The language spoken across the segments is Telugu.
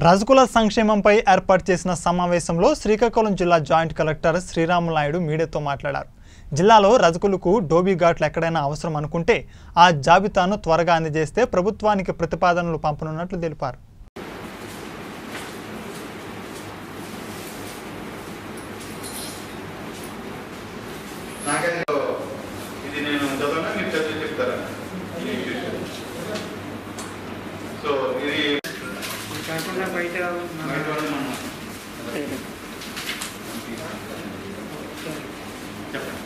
రజకుల సంక్షేమంపై ఏర్పాటు చేసిన సమావేశంలో శ్రీకాకుళం జిల్లా జాయింట్ కలెక్టర్ శ్రీరాములు నాయుడు మీడియాతో మాట్లాడారు జిల్లాలో రజకులకు డోబీ ఘాట్లు ఎక్కడైనా అవసరం అనుకుంటే ఆ జాబితాను త్వరగా అందజేస్తే ప్రభుత్వానికి ప్రతిపాదనలు పంపనున్నట్లు తెలిపారు నాకెందుకో ఇది నేను చదవనా మీరు చదివి చెప్తారా సో ఇది కాకుండా బయట బయట వాళ్ళు మనం చెప్పండి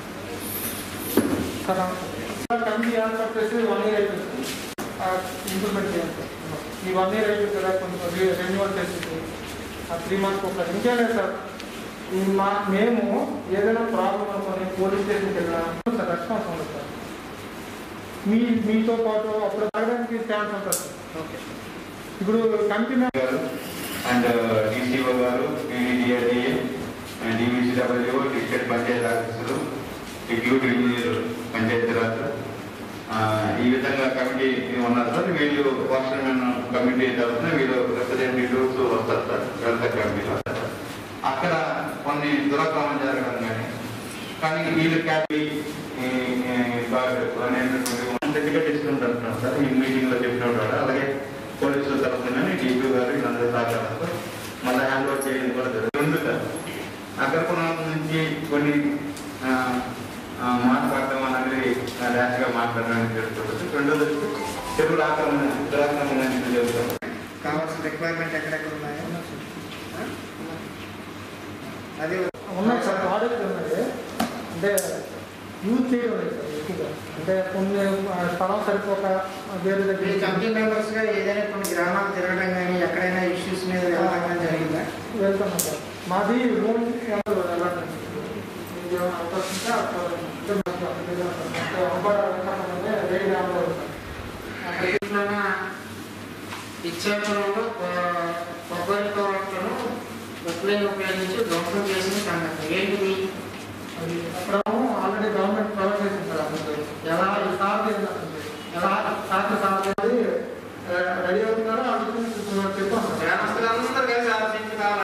కమిటీ ఏర్పాటు చేసి వన్ ఇయర్ అయిపోయింది ఇంప్లిమెంట్ చేయాలి సార్. ఈ వన్ ఇయర్ అయిపోయింది కదా కొంచెం రెన్యువల్ చేసి ఆ త్రీ మంత్స్ ఒక ఇంకేం లేదు సార్ ఈ మా మేము ఏదైనా ప్రాబ్లం అనుకొని పోలీస్ స్టేషన్కి వెళ్ళినా సార్ రెస్పాన్స్ ఉండదు సార్ మీ మీతో పాటు అప్పుడు తాగడానికి ఛాన్స్ ఉంటుంది సార్ ఓకే ఇప్పుడు కమిటీ మెంబర్ గారు అండ్ డిసిఓ గారు P D D A and E V C W district panchayat ఆఫీసులు ఎగ్జిక్యూటివ్ ఇంజనీర్ పంచాయతీ రాజ్ ఆ, ఈ విధంగా కమిటీ ఉన్నారు సార్ వీళ్ళు వాషర్మెన్ కమిటీ తరఫున వీళ్ళు రిప్రజెంటేటివ్స్ వస్తారు సార్ వెల్ఫేర్ కమిటీలో అక్కడ కొన్ని దురాక్రమం జరగడం కానీ కానీ వీళ్ళు క్యాబీ దగ్గర తీసుకుంటారు సార్ ఈ మీటింగ్ లో చెప్పినప్పుడు కూడా అలాగే పోలీసుల తరఫున డీపీ గారు వీళ్ళందరూ సహకారంతో మళ్ళీ హ్యాండ్ ఓవర్ చేయడం కూడా జరుగుతుంది రెండు సార్ అగ్రపురం నుంచి కొన్ని ఆ, ఆ, మాట్లాడటం అనేది ర్యాష్ గా మాట్లాడడం జరుగుతుంది రెండోది వచ్చి చెరువుల ఆక్రమణ దురాక్రమణ అనేది జరుగుతుంది కావాల్సిన రిక్వైర్మెంట్ ఎక్కడెక్కడ ఉన్నాయో ఆ? అది ఉన్నాయి సార్ ప్రాడక్ట్ ఉన్నాయి అంటే యూజ్ చేయడం లేదు సార్ ఎక్కువగా అంటే కొన్ని ఆ, స్థలం సరిపోక వేరే మీ దగ్గర కమిటీ మెంబర్స్ గా ఏదైనా కొన్ని గ్రామాలు తిరగడం కానీ ఎక్కడైనా ఇష్యూస్ మీద వెళ్ళడం కానీ జరిగిందా వెళ్తున్నాం సార్ మాది లోన్ వెళ్ళండి మీకు ఏమైనా అవకాశం ఉంటే అక్కడ ఉంటే మాకు అక్కడ అంటే అంబర్ వెంకటరమణ రేడి గ్రామంలో ఉంటాం అక్కడ ఇచ్చేపురంలో కొబ్బరి తోటను బొక్కులను ఉపయోగించి ధ్వంసం చేసిన సంగతి ఏంటిది అది అక్కడ ఆల్రెడీ గవర్నమెంట్ ప్రొవైడ్ చేసింది సార్ అందరికీ ఎలా ఈ సార్ ఎలా శాఖ సార్